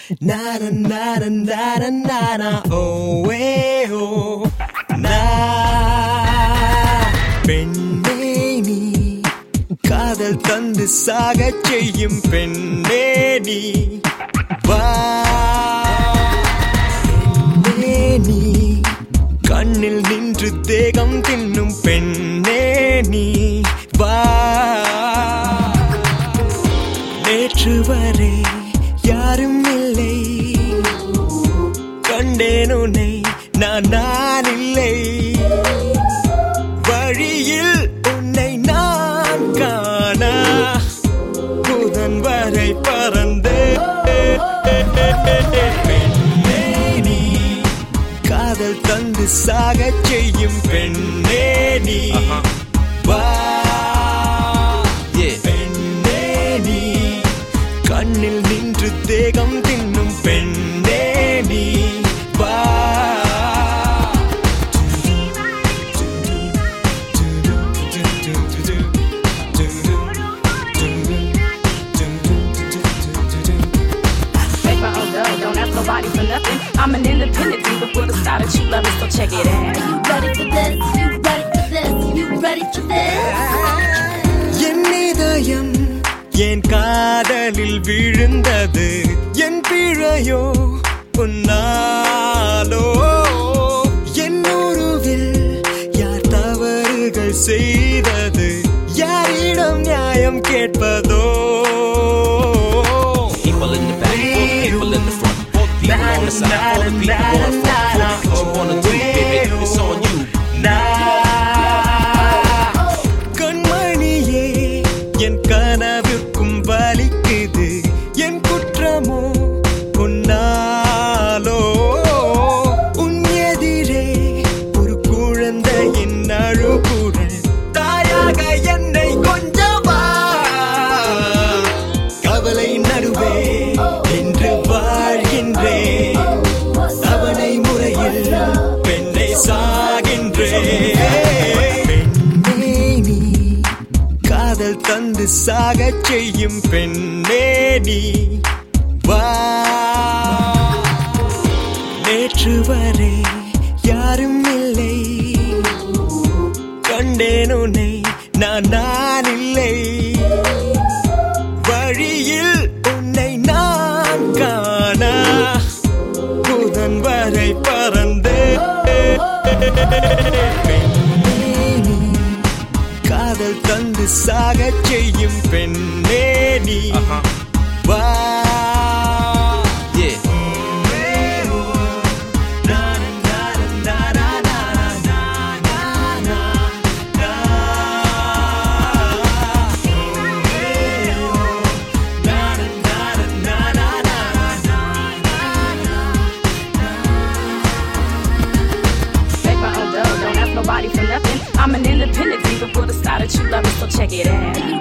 நான நான நான நானா ஓவே ஓ நான் பெண்ணே நீ காதல் தந்து சாகச் செய்யும் பெண்ணே நீ வா பெண்ணே நீ கண்ணில் நின்று தேகம் தின்னும் பெண்ணே நீ வா நேற்று வரை யாரும் இல்லை கண்டேன் உன்னை நான் நான் இல்லை வழியில் உன்னை நான் காண புதன் வரை பறந்தே பெண்ணே நீ காதல் தந்து சாகச் செய்யும் பெண்ணே நீ வா பெண்ணே நீ கண்ணில் நின்று தேகம் தின்னும் பெண்ணே நீ வா Make my own dough, don't ask nobody for nothing. I'm an independent diva for the style that you love, so check it out. Ready for this? You ready for this? You ready for this? என் இதயம் என் காதலில் விழுந்தது என் பிழையோ உன்னாலோ என் உருவில் யார் தவறுகள் செய்தது யாரிடம் நியாயம் கேட்பதோ People in the back, all the people in the front, all the people on the side, all the people on the front. What you wanna do, baby? It's on you. கண்மணியே என் கனவுக்கும் வலிக்குது என் குற்றமோ உன்னாலோ உன் எதிரே ஒரு குழந்தையின் அழுகுரல் தாயாக என்னை கொஞ்சவா கவலை நடுவே என்று வாழ்கின்றேன் தவணை முறையில் பெண்ணை சாகின்றேன் பெண்ணே நீ காதல் தந்து சாகச் செய்யும் பெண்ணே நீ வா நேற்று வரை யாரும் இல்லை கண்டேன் உன்னை நான் நான் இல்லை வழியில் உன்னை நான் காண புதன் வரை பறந்தே பெண்ணே நீ காதல் தந்து சாகச் செய்யும் பெண்ணே நீ வா Yeah. Make my own dough, don't ask nobody for nothing. I'm an independent diva for the style that you love, so check it out.